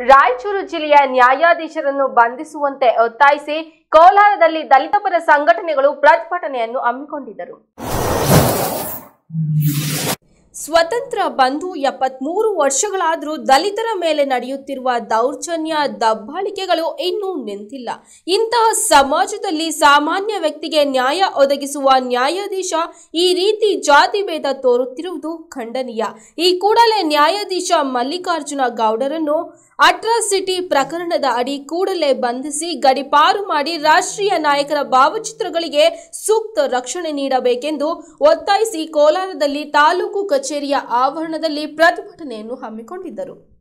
ರಾಯಚೂರು ಜಿಲ್ಲೆಯ ನ್ಯಾಯಾಧೀಶರನ್ನು ಬಂಧಿಸುವಂತೆ ಒತ್ತಾಯಿಸಿ ಕೋಲಾರದಲ್ಲಿ ದಲಿತ ಪರ ಸಂಘಟನೆಗಳು ಪ್ರತಿಭಟನೆಯನ್ನು ಹಮ್ಮಿಕೊಂಡಿದ್ದರು ಸ್ವತಂತ್ರ ಬಂದು ಎಪ್ಪತ್ಮೂರು ವರ್ಷಗಳಾದರೂ ದಲಿತರ ಮೇಲೆ ನಡೆಯುತ್ತಿರುವ ದೌರ್ಜನ್ಯ ದಬ್ಬಾಳಿಕೆಗಳು ಇನ್ನೂ ನಿಂತಿಲ್ಲ ಇಂತಹ ಸಮಾಜದಲ್ಲಿ ಸಾಮಾನ್ಯ ವ್ಯಕ್ತಿಗೆ ನ್ಯಾಯ ಒದಗಿಸುವ ನ್ಯಾಯಾಧೀಶ ಈ ರೀತಿ ಜಾತಿ ಭೇದ ತೋರುತ್ತಿರುವುದು ಖಂಡನೀಯ ಈ ಕೂಡಲೇ ನ್ಯಾಯಾಧೀಶ ಮಲ್ಲಿಕಾರ್ಜುನ ಗೌಡರನ್ನು ಅಟ್ರಾಸಿಟಿ ಪ್ರಕರಣದ ಅಡಿ ಕೂಡಲೇ ಬಂಧಿಸಿ ಗಡಿಪಾರು ಮಾಡಿ ರಾಷ್ಟ್ರೀಯ ನಾಯಕರ ಭಾವಚಿತ್ರಗಳಿಗೆ ಸೂಕ್ತ ರಕ್ಷಣೆ ನೀಡಬೇಕೆಂದು ಒತ್ತಾಯಿಸಿ ಕೋಲಾರದಲ್ಲಿ ತಾಲೂಕು ಕಚೇರಿಯ ಆವರಣದಲ್ಲಿ ಪ್ರತಿಭಟನೆಯನ್ನು ಹಮ್ಮಿಕೊಂಡಿದ್ದರು